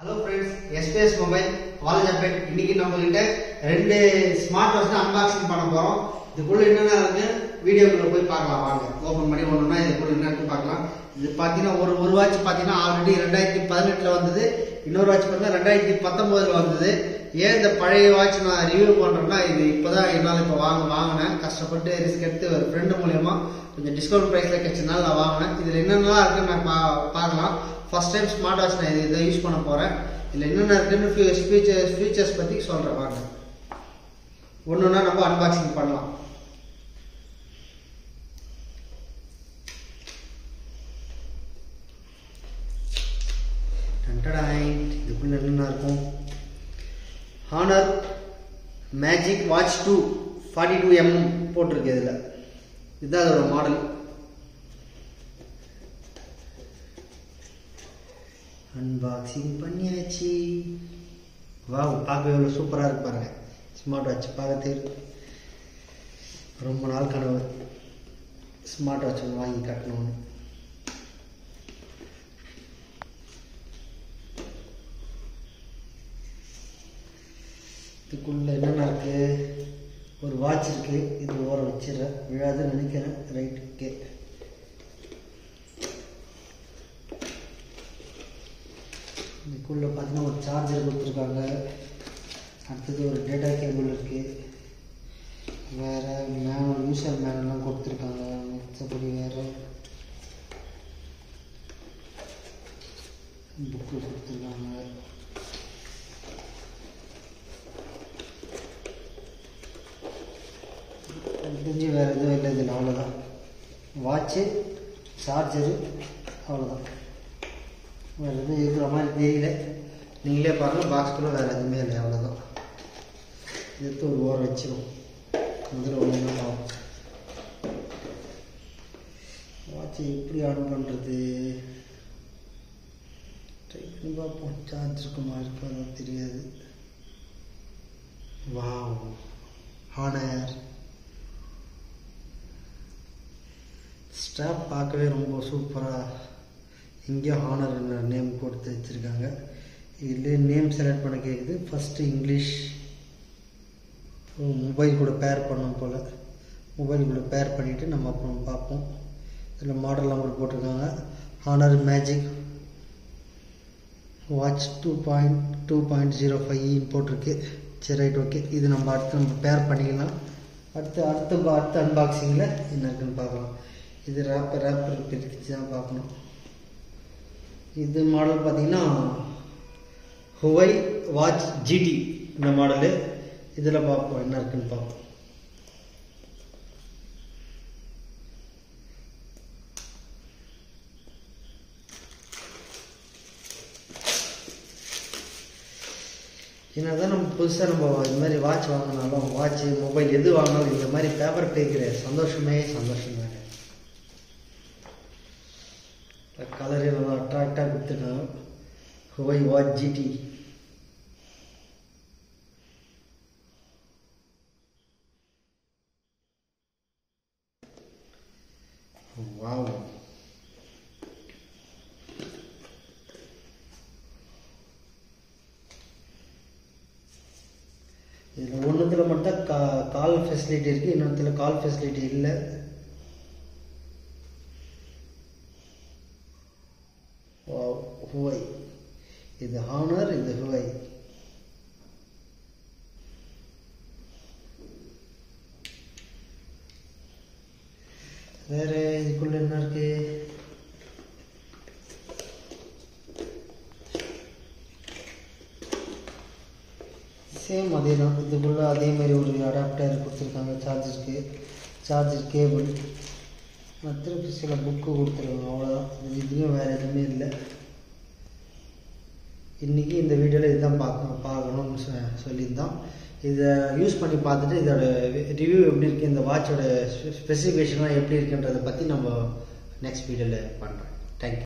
Hello friends SPS mobile Walajapet இன்னைக்கு நம்ம கிட்ட ரெண்டு ஸ்மார்ட் வாட்ச் அன்பாக்சிங் பண்ண போறோம் இதுக்குள்ள என்னென்ன இருக்கு வீடியோக்குள்ள போய் பார்க்கலாம் வாங்க ஓபன் பண்ணி ஒண்ணுனா இதுக்குள்ள என்ன இருக்கு பார்க்கலாம் இது பாத்தீங்கன்னா ஒரு ஒரு வாட்ச் பாத்தீங்கன்னா ஆல்ரெடி ரெண்டாயிரத்தி பதினெட்டுல வந்தது இன்னொரு வாட்ச் பாத்தீங்கன்னா ரெண்டாயிரத்தி பத்தொன்பதுல வந்தது ஏன் இந்த பழைய வாட்ச் நான் ரிவ்யூ பண்றேன்னா இது இப்பதான் என்னால் இப்போ வாங்க வாங்கினேன் கஷ்டப்பட்டு ரிஸ்க் எடுத்து ஒரு ஃப்ரெண்டு மூலியமா கொஞ்சம் டிஸ்கவுண்ட் ப்ரைஸ்ல கிடைச்சதுனால நான் வாங்கினேன் இதுல என்னென்னலாம் இருக்குன்னு நான் பா- பார்க்கலாம் ஃபர்ஸ்ட் டைம் ஸ்மார்ட் வாட்ச் நான் இது இதை யூஸ் பண்ண போறேன் இதுல என்னென்ன இருக்குன்னு ஃபீச்சர்ஸ் ஃபீச்சர்ஸ் பத்தி சொல்றேன் வாங்க ஒண்ணுன்னா நம்ம அன்பாக்சிங் பண்ணலாம் டன்டடாய். இதுக்குள்ள என்னென்ன இருக்கும் Honor magic watch two forty two mm போட்டிருக்கு இதில் இதுதான் அதோட மாடல் அன்பாக்சிங் பண்ணியாச்சு வாவ் பார்க்க எவ்வளோ சூப்பராக இருக்கு பாருங்க ஸ்மார்ட் வாட்ச் பார்க்கறதுக்கு ரொம்ப நாள் கனவு ஸ்மார்ட் வாட்ச் ஒன்று வாங்கி கட்டணும்னு இதுக்குள்ள என்னென்ன இருக்கு ஒரு வாட்ச் இருக்கு இது ஓரம் வச்சிடுறேன் விழாதுன்னு நினைக்கிறேன் ரைட் ஓகே இதுக்குள்ள பார்த்தீங்கன்னா ஒரு சார்ஜர் கொடுத்துருக்காங்க அடுத்தது ஒரு டேட்டா கேபிள் இருக்கு வேற மேனுவல் யூசர் மேனுவல்லாம் கொடுத்துருக்காங்க மற்றபடி வேற புக்கு கொடுத்துருக்காங்க எனக்கு தெரிஞ்சு வேறு எதுவும் இல்லை இதில் அவ்வளோதான் வாட்ச்சு சார்ஜரு அவ்வளோதான் வேறு எதுவும் இருக்கிற மாதிரி தெரியல நீங்களே பாருங்கள் பாக்ஸ்குள்ளே வேறு எதுவுமே இல்லை அவ்வளோதான் எடுத்து ஒரு ஓரம் வச்சிரும் முதல்ல ஒன்று ஆகும் வாட்சை எப்படி ஆன் பண்ணுறது ட்ரை பண்ணி பார்ப்போம் சார்ஜ் இருக்குமா இருக்காதா தெரியாது வாவ் ஹானர் ஸ்டாப் பார்க்கவே ரொம்ப சூப்பராக இங்கே ஹானர் நேம் கொடுத்து வச்சுருக்காங்க இதில் நேம் செலக்ட் பண்ண கேட்குது ஃபஸ்ட்டு இங்கிலீஷ் மொபைல் கூட பேர் பண்ணோம் போல் மொபைல் கூட பேர் பண்ணிவிட்டு நம்ம அப்புறம் பார்ப்போம் இதில் மாடல் நம்பர் போட்டிருக்காங்க Honor magic watch two point two point zero five போட்டிருக்கு சரி ரைட் ஓகே இது நம்ம அடுத்து நம்ம பேர் பண்ணிக்கலாம் அடுத்து அடுத்த அடுத்த அன்பாக்சிங்கில் என்ன இருக்குன்னு பார்க்கலாம் இது ரேப்பர் ரேப்பர் பிரித்து தான் பார்க்கணும் இது மாடல் பார்த்தீங்கன்னா ஹுவை வாட்ச் ஜிடி இந்த மாடலு இதில் பார்ப்போம் என்ன இருக்குன்னு பார்ப்போம் என்னதான் நம்ம புதுசாக நம்ம இந்த மாதிரி வாட்ச் வாங்கினாலும் வாட்ச் மொபைல் எது வாங்கினாலும் இந்த மாதிரி பேப்பர் பேக்கிற சந்தோஷமே சந்தோஷம் தாங்க கலரே நல்லா அட்ராக்டாக கொடுத்துருக்காங்க ஹுவை வாட்ச் ஜிடி வாவ் இதில் ஒன்றுத்தில் மட்டும் கா கால் ஃபெசிலிட்டி இருக்குது இன்னொருத்தில் கால் ஃபெசிலிட்டி இல்லை ஹுவை இது ஹானர் இது ஹுவை வேற இதுக்குள்ள என்ன இருக்கு சேம் அதே தான் இதுக்குள்ள அதே மாதிரி ஒரு அடாப்டர் கொடுத்துருக்காங்க சார்ஜருக்கு சார்ஜர் கேபிள் மற்ற சில புக்கு கொடுத்துருக்காங்க அவ்வளோதான் இதுலேயும் வேறு எதுவுமே இல்லை இன்றைக்கி இந்த வீடியோவில் இதுதான் பார்க்கணும் பார்க்கணும்னு சொ சொல்லியிருந்தோம் இதை யூஸ் பண்ணி பார்த்துட்டு இதோட ரிவ்யூ எப்படி இருக்குது இந்த வாட்சோட ஸ்பெசிஃபிகேஷன்லாம் எப்படி இருக்குன்றதை பற்றி நம்ம நெக்ஸ்ட் வீடியோவில் பண்ணுறேன் தேங்க்யூ